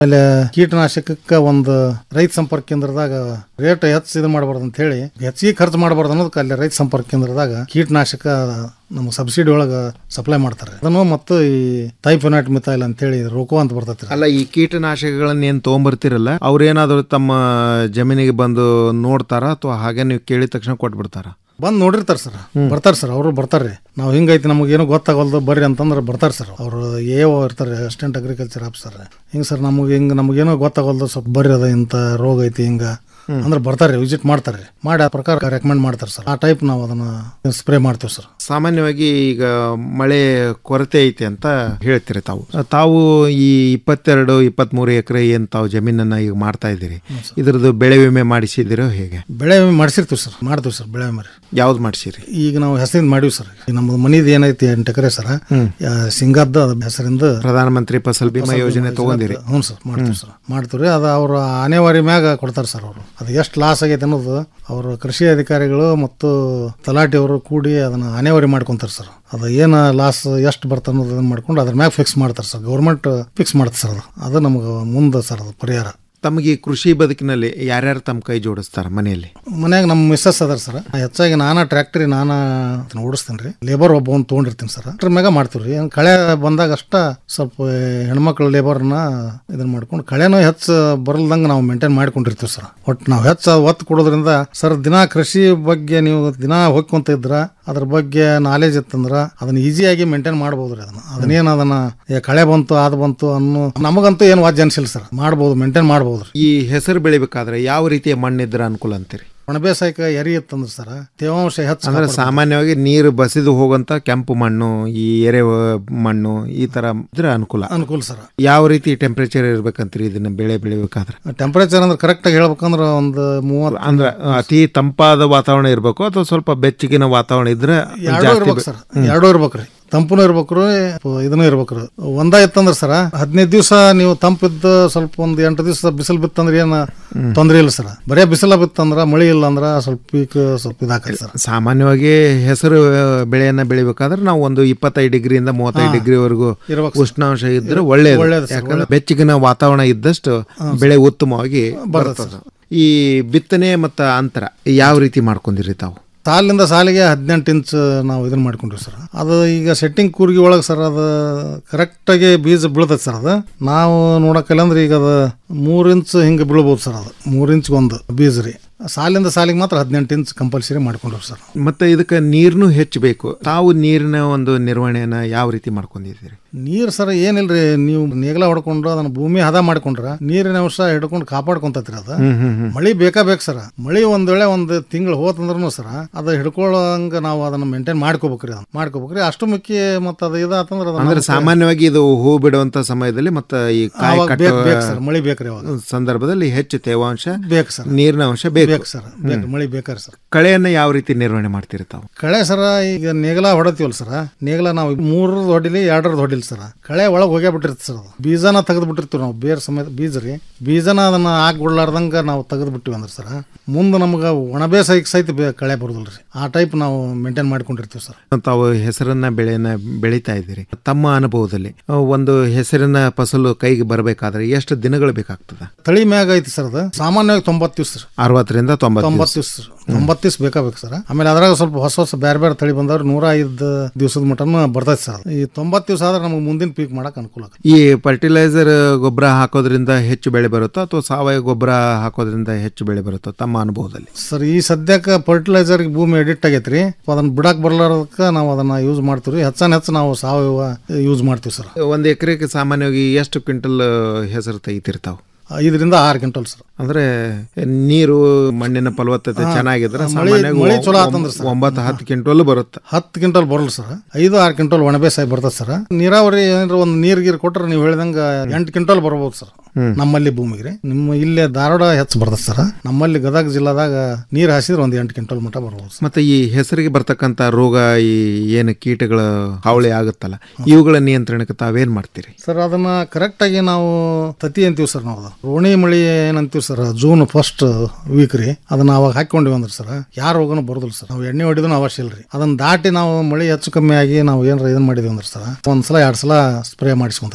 ಆಮೇಲೆ ಕೀಟನಾಶಕಕ್ಕೆ ಒಂದು ರೈತ ಸಂಪರ್ಕ ಕೇಂದ್ರದಾಗ ರೇಟ್ ಹೆಚ್ಚು ಇದು ಮಾಡಬಾರ್ದು ಅಂತ ಹೇಳಿ ಹೆಚ್ಚಿಗೆ ಖರ್ಚು ಮಾಡಬಾರ್ದು ಅನ್ನೋದಕ್ಕೆ ಅಲ್ಲಿ ರೈತ ಸಂಪರ್ಕ ಕೇಂದ್ರದಾಗ ಕೀಟನಾಶಕ ನಮ್ಗೆ ಸಬ್ಸಿಡಿ ಒಳಗೆ ಸಪ್ಲೈ ಮಾಡ್ತಾರೆ ಅದನ್ನು ಮತ್ತು ಈ ಟೈಫೋನೈಟ್ ಮಿಥೈಲ್ ಅಂತೇಳಿ ರೋಕೋ ಅಂತ ಬರ್ತೈತಿ ಅಲ್ಲ ಈ ಕೀಟನಾಶಕಗಳನ್ನ ಏನ್ ತಗೊಂಬರ್ತಿರಲ್ಲ ಅವ್ರೇನಾದ್ರು ತಮ್ಮ ಜಮೀನಿಗೆ ಬಂದು ನೋಡ್ತಾರ ಅಥವಾ ಹಾಗೆ ನೀವು ಕೇಳಿದ ತಕ್ಷಣ ಕೊಟ್ಬಿಡ್ತಾರ ಬಂದ್ ನೋಡಿರ್ತಾರ ಸರ್ ಬರ್ತಾರ ಸರ್ ಅವರು ಬರ್ತಾರ್ರಿ ನಾವು ಹಿಂಗೈತಿ ನಮಗೆ ಏನೋ ಗೊತ್ತಾಗಲ್ದು ಬರ್ರಿ ಅಂತಂದ್ರೆ ಬರ್ತಾರ ಸರ್ ಅವರು ಎ ಓ ಇರ್ತಾರೆ ಅಸಿಸ್ಟೆಂಟ್ ಅಗ್ರಿಕಲ್ಚರ್ ಆಫೀಸರ್ ಹಿಂಗ್ ಸರ್ ನಮಗೆ ಹಿಂಗ್ ನಮಗೇನೋ ಗೊತ್ತಾಗಲ್ದು ಸ್ವಲ್ಪ ಬರ್ರಿ ಅದ ಇಂಥ ರೋಗ ಐತಿ ಹಿಂಗ ಅಂದ್ರೆ ಬರ್ತಾರೆ ವಿಸಿಟ್ ಮಾಡ್ತಾರೆ ಮಾಡಿ ಆ ಪ್ರಕಾರ ರೆಕಮೆಂಡ್ ಮಾಡ್ತಾರೆ ಸರ್ ಆ ಟೈಪ್ ನಾವು ಅದನ್ನ ಸ್ಪ್ರೇ ಮಾಡ್ತೀವಿ ಸರ್ ಸಾಮಾನ್ಯವಾಗಿ ಈಗ ಮಳೆ ಕೊರತೆ ಐತೆ ಅಂತ ಹೇಳ್ತೀರಿ ತಾವು ತಾವು ಈ ಇಪ್ಪತ್ತೆರಡು ಇಪ್ಪತ್ಮೂರು ಎಕರೆ ಏನ್ ತಾವು ಜಮೀನನ್ನ ಈಗ ಮಾಡ್ತಾ ಇದ್ದೀರಿ ಇದ್ರದ್ದು ಬೆಳೆ ವಿಮೆ ಮಾಡಿಸಿದಿರೋ ಹೇಗೆ ಬೆಳೆ ವಿಮೆ ಮಾಡಿಸಿರ್ತೀವಿ ಸರ್ ಮಾಡ್ತೀವಿ ಸರ್ ಬೆಳೆ ವಿಮೆ ಯಾವ್ದು ಮಾಡಿಸಿರಿ ಈಗ ನಾವು ಹೆಸರಿಂದ ಮಾಡೀವಿ ಸರ್ ಈಗ ನಮ್ದು ಮನಿದು ಏನೈತಿ ಎಂಟು ಎಕರೆ ಸರ್ ಸಿಂಗದ್ದ ಹೆಸರಿಂದ ಪ್ರಧಾನಮಂತ್ರಿ ಫಸಲ್ ಬಿಮಾ ಯೋಜನೆ ತಗೊಂಡಿರಿ ಹ್ಞೂ ಸರ್ ಮಾಡ್ತೀವಿ ಸರ್ ಮಾಡ್ತೀವಿ ಅದು ಅವ್ರ ಆನೆವಾರಿ ಮ್ಯಾಗ ಕೊಡ್ತಾರೆ ಸರ್ ಅವರು ಅದು ಎಷ್ಟು ಲಾಸ್ ಆಗೈತೆ ಅನ್ನೋದು ಅವರು ಕೃಷಿ ಅಧಿಕಾರಿಗಳು ಮತ್ತು ತಲಾಟಿಯವರು ಕೂಡಿ ಅದನ್ನ ಆನೆವಾರಿ ಮಾಡ್ಕೊಂತಾರೆ ಸರ್ ಅದು ಏನು ಲಾಸ್ ಎಷ್ಟು ಬರ್ತದೆ ಅನ್ನೋದನ್ನ ಮಾಡ್ಕೊಂಡು ಅದ್ರ ಮ್ಯಾಗ ಫಿಕ್ಸ್ ಮಾಡ್ತಾರೆ ಸರ್ ಗೌರ್ಮೆಂಟ್ ಫಿಕ್ಸ್ ಮಾಡುತ್ತೆ ಸರ್ ಅದು ಅದು ನಮ್ಗೆ ಮುಂದೆ ಸರ್ ಅದು ಪರಿಹಾರ ತಮಗೆ ಈ ಕೃಷಿ ಬದುಕಿನಲ್ಲಿ ಯಾರ್ಯಾರು ತಮ್ಮ ಕೈ ಜೋಡಿಸ್ತಾರ ಮನೆಯಲ್ಲಿ ಮನ್ಯಾಗ ನಮ್ಮ ಮಿಸ್ಸಸ್ ಅದಾರ ಸರ್ ಹೆಚ್ಚಾಗಿ ನಾನಾ ಟ್ರ್ಯಾಕ್ಟ್ರಿ ನಾನಾ ಓಡಿಸ್ತೀನಿ ರೀ ಲೇಬರ್ ಒಬ್ಬ ಒಂದು ತೊಗೊಂಡಿರ್ತೀನಿ ಸರ್ ಅದ್ರ ಮ್ಯಾಗ ಮಾಡ್ತೀವಿ ರೀ ಕಳೆ ಬಂದಾಗ ಅಷ್ಟ ಸ್ವಲ್ಪ ಹೆಣ್ಮಕ್ಳು ಲೇಬರ್ನ ಇದನ್ನ ಮಾಡ್ಕೊಂಡು ಕಳೆನೂ ಹೆಚ್ಚು ಬರಲ್ದಂಗೆ ನಾವು ಮೇಂಟೈನ್ ಮಾಡ್ಕೊಂಡಿರ್ತೀವಿ ಸರ್ ಒಟ್ಟು ನಾವು ಹೆಚ್ಚು ಒತ್ತು ಕೊಡೋದ್ರಿಂದ ಸರ್ ದಿನಾ ಕೃಷಿ ಬಗ್ಗೆ ನೀವು ದಿನಾ ಹೋಗ್ಕೊಂತ ಇದ್ರ ಅದ್ರ ಬಗ್ಗೆ ನಾಲೆಜ್ ಇತ್ತಂದ್ರ ಅದನ್ನ ಈಸಿಯಾಗಿ ಮೇಂಟೈನ್ ಮಾಡ್ಬೋದು ರೀ ಅದನ್ನ ಅದನ್ನೇನು ಅದನ್ನ ಏ ಕಳೆ ಬಂತು ಅದು ಬಂತು ಅನ್ನೋ ನಮಗಂತೂ ಏನು ವಾದ್ಯ ಅನ್ಸಿಲ್ಲ ಸರ್ ಮಾಡ್ಬೋದು ಮೇಂಟೈನ್ ಮಾಡ್ಬೋದು ರೀ ಈ ಹೆಸರು ಬೆಳಿಬೇಕಾದ್ರೆ ಯಾವ ರೀತಿಯ ಮಣ್ಣಿದ್ರೆ ಅನುಕೂಲ ಅಂತೀರಿ ಒಣಬೇಸಾಯಕ ಎರಿ ಇತ್ತಂದ್ರೆ ಸರ್ ತೇವಾಂಶ ಹೆಚ್ಚು ಅಂದ್ರೆ ಕಾಪಾಡ್ಬೋದು. ಸಾಮಾನ್ಯವಾಗಿ ನೀರು ಬಸಿದು ಹೋಗಂತ ಕೆಂಪು ಮಣ್ಣು ಈ ಎರೆ ಮಣ್ಣು ಈ ತರ ಇದ್ರೆ ಅನುಕೂಲ ಅನುಕೂಲ ಸರ್ ಯಾವ ರೀತಿ ಟೆಂಪರೇಚರ್ ಇರ್ಬೇಕಂತೀರಿ ಇದನ್ನ ಬೆಳೆ ಬೆಳಿಬೇಕಾದ್ರೆ ಟೆಂಪರೇಚರ್ ಅಂದ್ರೆ ಕರೆಕ್ಟ್ ಆಗಿ ಹೇಳ್ಬೇಕಂದ್ರೆ ಒಂದು ಮೂವತ್ತು ಅಂದ್ರೆ ಅತಿ ತಂಪಾದ ವಾತಾವರಣ ಇರ್ಬೇಕು ಅಥವಾ ಸ್ವಲ್ಪ ಬೆಚ್ಚಗಿನ ವಾತಾವರಣ ಇದ್ರೆ ಎರಡೂ ಜಾಸ್ತಿ ಇರ್ಬೇಕು ಬೆ- ಸರ್ ಎರಡೂ ಇರ್ಬೇಕ್ರಿ ತಂಪುನು ಇರ್ಬೇಕ್ರಿ ಇದನ್ನು ಇರ್ಬೇಕ್ರಿ ಒಂದ ಇತ್ತಂದ್ರೆ ಸರ್ ಹದಿನೈದು ದಿವಸ ನೀವು ತಂಪಿದ್ದ ಸ್ವಲ್ಪ ಒಂದು ಎಂಟು ದಿವಸ ಬಿಸಿಲು ಬಿತ್ತಂದ್ರೆ ಏನು ತೊಂದ್ರೆ ಇಲ್ಲ ಸರ್ ಬರೇ ಬಿಸಿಲ ಬಿತ್ತಂದ್ರ ಮಳಿ ಇಲ್ಲ ಅಂದ್ರ ಸ್ವಲ್ಪ ಪೀಕ್ ಸ್ವಲ್ಪ ಇದಾಕೈತಿ ಸರ್ ಸಾಮಾನ್ಯವಾಗಿ ಹೆಸರು ಬೆಳೆಯನ್ನ ಬೆಳಿಬೇಕಾದ್ರೆ ನಾವು ಒಂದು ಇಪ್ಪತ್ತೈದು ಡಿಗ್ರಿಯಿಂದ ಮೂವತ್ತೈದು ಡಿಗ್ರಿವರೆಗೂ ಇರ್ಬೇಕು ಉಷ್ಣಾಂಶ ಇದ್ರೆ ಒಳ್ಳೇದು ಒಳ್ಳೇದು ಸರ್, ಯಾಕಂದ್ರೆ ಬೆಚ್ಚಗಿನ ವಾತಾವರಣ ಇದ್ದಷ್ಟು ಬೆಳೆ ಉತ್ತಮವಾಗಿ ಬರ್ತದೆ ಈ ಬಿತ್ತನೆ ಮತ್ತು ಅಂತರ ಯಾವ ರೀತಿ ಮಾಡ್ಕೊಂಡಿರಿ ತಾವು ಸಾಲಿಂದ ಸಾಲಿಗೆ ಹದಿನೆಂಟು ಇಂಚ್ ನಾವು ಇದನ್ನ ಮಾಡ್ಕೊಂಡ್ರಿ ಸರ್ ಅದು ಈಗ ಸೆಟ್ಟಿಂಗ್ ಕೂರ್ಗಿ ಒಳಗೆ ಸರ್ ಅದು ಕರೆಕ್ಟಾಗಿ ಬೀಜ ಬೀಳ್ತೈತೆ ಸರ್ ಅದು ನಾವು ನೋಡಕ್ಕಲ್ಲ ಅಂದ್ರೆ ಈಗ ಅದು ಮೂರು ಇಂಚ್ ಹಿಂಗೆ ಬೀಳ್ಬೋದು ಸರ್ ಅದು ಮೂರು ಇಂಚ್ಗೆ ಒಂದು ಬೀಜ ರೀ ಸಾಲಿಂದ ಸಾಲಿಗೆ ಮಾತ್ರ ಹದಿನೆಂಟು ಇಂಚ್ ಕಂಪಲ್ಸರಿ ಮಾಡ್ಕೊಂಡ್ರಿ ಸರ್ ಮತ್ತೆ ಇದಕ್ಕೆ ನೀರ್ನು ಹೆಚ್ಚಬೇಕು ತಾವು ನೀರಿನ ಒಂದು ನಿರ್ವಹಣೆಯನ್ನ ಯಾವ ರೀತಿ ಮಾಡ್ಕೊಂಡಿದ್ದೀರಿ ನೀರು ಸರ್ ಏನಿಲ್ರಿ ನೀವು ನೇಗಲ ಹೊಡ್ಕೊಂಡು ಅದನ್ನ ಭೂಮಿ ಹದ ಮಾಡ್ಕೊಂಡ್ರ ನೀರಿನ ಅಂಶ ಹಿಡ್ಕೊಂಡು ಕಾಪಾಡ್ಕೊಂತತ್ರಿ ಅದು ಹ್ಮ್ ಹ್ಮ್ ಹ್ಮ್ ಮಳಿ ಬೇಕಾ ಬೇಕು ಸರ್ ಮಳಿ ಒಂದ್ ವೇಳೆ ಒಂದು ತಿಂಗಳು ಹೋತಂದ್ರೂ ಸರ್ ಅದು ಹಿಡ್ಕೊಳ್ಳೋಂಗ ನಾವು ಅದನ್ನ ಮೇಂಟೈನ್ ಮಾಡ್ಕೋಬೇಕ್ರಿ ಅದನ್ನ ಮಾಡ್ಕೋಬೇಕ್ರಿ ಅಷ್ಟು ಮುಖ್ಯ ಮತ್ತೆ ಅದು ಇದಾತಂದ್ರ ಅದನ್ನ ಅಂದ್ರೆ ಸಾಮಾನ್ಯವಾಗಿ ಇದು ಹೂ ಬಿಡುವಂತ ಸಮಯದಲ್ಲಿ ಮತ್ತೆ ಈ ಕಾಯಿ ಆವಾಗ ಕಟ್ಟುವ ಬೇಕು ಬೇಕು ಸರ್ ಮಳಿ ಬೇಕ್ರಿ ಅವಾಗ ಸಂದರ್ಭದಲ್ಲಿ ಹೆಚ್ಚು ತೇವಾಂಶ ಬೇಕು ಸರ್ ನೀರಿನ ಅಂಶ ಬೇಕು ಬೇಕು ಸರ್ ಬೇಕು ಮಳಿ ಬೇಕಾರಿ ಸರ್ ಕಳೆಯನ್ನ ಯಾವ ರೀತಿ ನಿರ್ವಹಣೆ ಮಾಡ್ತೀರಿ ತಾವು ಕಳೆ ಸರ ಈಗ ನೇಗಲ ಹೊಡತೀವಲ್ಲ ಸರ್ ನೇಗಲ ನಾವು ಮೂರರದ ಹೊಡಿಲಿ ಎರಡರದ್ದು ಹೊಡಿಲಿ ಸರ್ ಕಳೆ ಒಳಗೆ ಹೋಗೇ ಬಿಟ್ಟಿರ್ತಿ ಸರ್ ಅದು ಬೀಜನ ತೆಗೆದು ಬಿಟ್ಟಿರ್ತೀವಿ ನಾವು ಬೇರೆ ಸಮೇತ ಬೀಜ ರೀ ಬೀಜನ ಅದನ್ನ ಹಾಕ್ಬಿಡ್ಲಾರ್ದಂಗ ನಾವು ತೆಗೆದು ಬಿಟ್ಟಿವಿ ಅಂದ್ರೆ ಸರ್ ಮುಂದೆ ನಮ್ಗೆ ಒಣಬೇಸಾಯಕ್ಕೆ ಸಹಿತ ಬೇ ಕಳೆ ಬರೋದಿಲ್ಲ ರೀ ಆ ಟೈಪ್ ನಾವು ಮೇಂಟೈನ್ ಮಾಡ್ಕೊಂಡಿರ್ತೀವಿ ಸರ್ ತಾವು ಹೆಸರನ್ನ ಬೆಳೆಯನ್ನ ಬೆಳೀತಾ ಇದ್ದೀರಿ ತಮ್ಮ ಅನುಭವದಲ್ಲಿ ಆ, ಒಂದು ಹೆಸರಿನ ಫಸಲು ಕೈಗೆ ಬರಬೇಕಾದ್ರೆ ಎಷ್ಟು ದಿನಗಳು ಬೇಕಾಗ್ತದೆ ತಳಿ ಮ್ಯಾಗ ಐತಿ ಸರ್ ಅದು ಸಾಮಾನ್ಯವಾಗಿ ತೊಂಬತ್ತು ದಿವ್ಸ ಸರ್ ಅರವತ್ತರಿಂದ ತೊಂಬತ್ತು ತೊಂಬತ್ತು ದಿವ್ಸ ಸರ್ ತೊಂಬತ್ತು ದಿವ್ಸ ಬೇಕಾಬೇಕು ಸರ್ ಆಮೇಲೆ ಅದ್ರಾಗ ಸ್ವಲ್ಪ ಹೊಸ ಹೊಸ ಬೇರೆ ಬೇರೆ ತಳಿ ಬಂದವ್ರು ನೂರ ಐದು ದಿವಸದ ಮಟನು ಬರ್ತೈತೆ ಸರ್ ಈ ತೊಂಬತ್ತು ದಿವಸ ಆದ್ರೆ ನಮಗೆ ಮುಂದಿನ ಪೀಕ್ ಮಾಡಕ್ ಅನುಕೂಲ ಆಗುತ್ತೆ ಈ ಫರ್ಟಿಲೈಸರ್ ಗೊಬ್ಬರ ಹಾಕೋದ್ರಿಂದ ಹೆಚ್ಚು ಬೆಳೆ ಬರುತ್ತೋ ಅಥವಾ ಸಾವಯವ ಗೊಬ್ಬರ ಹಾಕೋದ್ರಿಂದ ಹೆಚ್ಚು ಬೆಳೆ ಬರುತ್ತೋ ತಮ್ಮ ಅನುಭವದಲ್ಲಿ ಸರ್ ಈ ಸದ್ಯಕ್ಕೆ ಫರ್ಟಿಲೈಸರ್ ಭೂಮಿ ಎಡಿಟ್ ಆಗೈತ್ರಿ ಅದನ್ನ ಬಿಡಕ್ ಬರ್ಲಾರ್ದಕ್ಕೆ ನಾವು ಅದನ್ನ ಯೂಸ್ ಮಾಡ್ತೀವಿ ಹೆಚ್ಚಾನ ಹೆಚ್ಚು ನಾವು ಸಾವಯವ ಯೂಸ್ ಮಾಡ್ತೀವಿ ಸರ್ ಒಂದು ಎಕರೆಗೆ ಸಾಮಾನ್ಯವಾಗಿ ಎಷ್ಟು ಕ್ವಿಂಟಲ್ ಹೆಸರು ತೆಗಿತಿರ್ತಾವ ಐದರಿಂದ ಆರು ಕ್ವಿಂಟಲ್ ಸರ್ ಅಂದ್ರೆ ನೀರು ಮಣ್ಣಿನ ಫಲವತ್ತತೆ ಚೆನ್ನಾಗಿದ್ರೆ ಮಳಿ- ಸಾಮಾನ್ಯವಾಗಿ ಮಳಿ ಚಲೋ ಒಂ- ಆತಂದ್ರೆ ಸರ್. ಒಂಬತ್ತು ಹತ್ತು ಕ್ವಿಂಟಲ್ ಬರುತ್ತೆ ಹತ್ತು ಕ್ವಿಂಟಲ್ ಬರಲ್ಲ ಸರ್ ಐದು ಆರು ಕ್ವಿಂಟಲ್ ಒಣಬೇಸಾಯ ಬರ್ತದೆ ಸರ್ ನೀರಾವರಿ ಏನಾರ ಒಂದು ನೀರ್ ಗೀರ್ ಕೊಟ್ರೆ ನೀವು ಹೇಳಿದಂಗ ಎಂಟು ಕ್ವಿಂಟಲ್ ಬರ್ಬೋದು ಸರ್ ನಮ್ಮಲ್ಲಿ ಭೂಮಿಗೆ ರೀ ನಿಮ್ಮ ಇಲ್ಲೇ ಧಾರವಾಡ ಹೆಚ್ಚು ಬರ್ತದೆ ಸರ್ ನಮ್ಮಲ್ಲಿ ಗದಗ ಜಿಲ್ಲಾದಾಗ ನೀರ್ ಹಾಸಿದ್ರೆ ಒಂದು ಎಂಟು ಕ್ವಿಂಟಲ್ ಮಟ್ಟ ಬರ್ಬೋದು ಸರ್ ಮತ್ತೆ ಈ ಹೆಸರಿಗೆ ಬರ್ತಕ್ಕಂಥ ರೋಗ ಈ ಏನು ಕೀಟಗಳ ಹಾವಳಿ ಆಗುತ್ತಲ್ಲ ಇವುಗಳ ನಿಯಂತ್ರಣಕ್ಕೆ ತಾವೇನ್ ಮಾಡ್ತೀರಿ ಸರ್ ಅದನ್ನ ಕರೆಕ್ಟ್ ಆಗಿ ನಾವು ತತಿ ಅಂತೀವಿ ಸರ್ ನಾವು ಅದು. ರೋಣಿ ಮಳಿ ಏನಂತೀವಿ ಸರ್ ಜೂನ್ ಫಸ್ಟ್ ವೀಕ್ ರೀ ಅದನ್ನ ಅವಾಗ ಹಾಕೊಂಡಿವಿ ಅಂದ್ರೆ ಸರ್ ಯಾರ ರೋಗನು ಬರೋದಿಲ್ಲ ಸರ್ ನಾವು ಎಣ್ಣೆ ಹೊಡಿದ್ರು ಅವಶ್ಯ ಇಲ್ಲ ರೀ ಅದನ್ನ ದಾಟಿ ನಾವು ಮಳಿ ಹೆಚ್ಚು ಕಮ್ಮಿ ಆಗಿ ನಾವು ಏನಾರ ಇದನ್ನ ಮಾಡಿದ್ವಿ ಅಂದ್ರೆ ಸರ್ ಒಂದ್ಸಲ ಎರಡ್ ಸಲ ಸ್ಪ್ರೇ ಮಾಡಿಸ್ಕೊಂತದ ಸರ್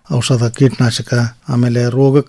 ಔಷಧ ಕೀಟನಾಶಕ ಆಮೇಲೆ ರೋಗ